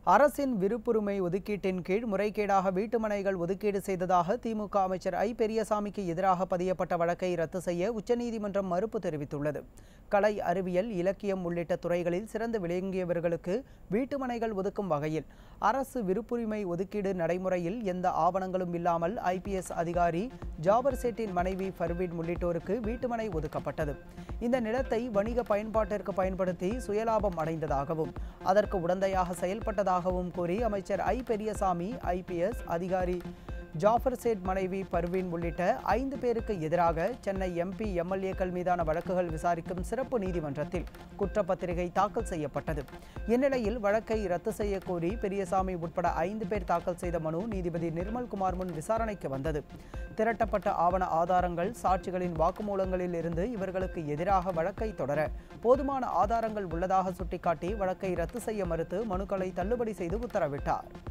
அரசின் விருப்புரிமை ஒதுக்கீட்டின் கீழ் முறைகேடாக வீட்டுமனைகள் ஒதுக்கீடு செய்ததாக திமுக அமைச்சர் ஐ பெரியசாமிக்கு எதிராக பதியப்பட்ட வழக்கை ரத்து செய்ய உச்சநீதிமன்றம் மறுப்பு தெரிவித்துள்ளது கலை அறிவியல் இலக்கியம் உள்ளிட்ட துறைகளில் சிறந்து விளங்கியவர்களுக்கு வீட்டுமனைகள் ஒதுக்கும் வகையில் அரசு விருப்புரிமை ஒதுக்கீடு நடைமுறையில் எந்த ஆவணங்களும் இல்லாமல் ஐபிஎஸ் அதிகாரி ஜாபர் சேட்டின் மனைவி ஃபர்வீன் உள்ளிட்டோருக்கு வீட்டுமனை ஒதுக்கப்பட்டது இந்த நிலத்தை வணிக பயன்பாட்டிற்கு பயன்படுத்தி சுயலாபம் அடைந்ததாகவும் அதற்கு உடந்தையாக செயல்பட்டதாகவும் கூறி அமைச்சர் ஐ பெரியசாமி ஐபிஎஸ் அதிகாரி ஜாஃபர் சேட் மனைவி பர்வீன் உள்ளிட்ட ஐந்து பேருக்கு எதிராக சென்னை எம்பி எம்எல்ஏக்கள் மீதான வழக்குகள் விசாரிக்கும் சிறப்பு நீதிமன்றத்தில் குற்றப்பத்திரிகை தாக்கல் செய்யப்பட்டது இந்நிலையில் வழக்கை ரத்து செய்ய கோரி பெரியசாமி உட்பட ஐந்து பேர் தாக்கல் செய்த மனு நீதிபதி நிர்மல்குமார் முன் விசாரணைக்கு வந்தது திரட்டப்பட்ட ஆவண ஆதாரங்கள் சாட்சிகளின் வாக்குமூலங்களில் இருந்து இவர்களுக்கு எதிராக வழக்கை தொடர போதுமான ஆதாரங்கள் உள்ளதாக சுட்டிக்காட்டி வழக்கை ரத்து செய்ய மறுத்து மனுக்களை தள்ளுபடி செய்து உத்தரவிட்டார்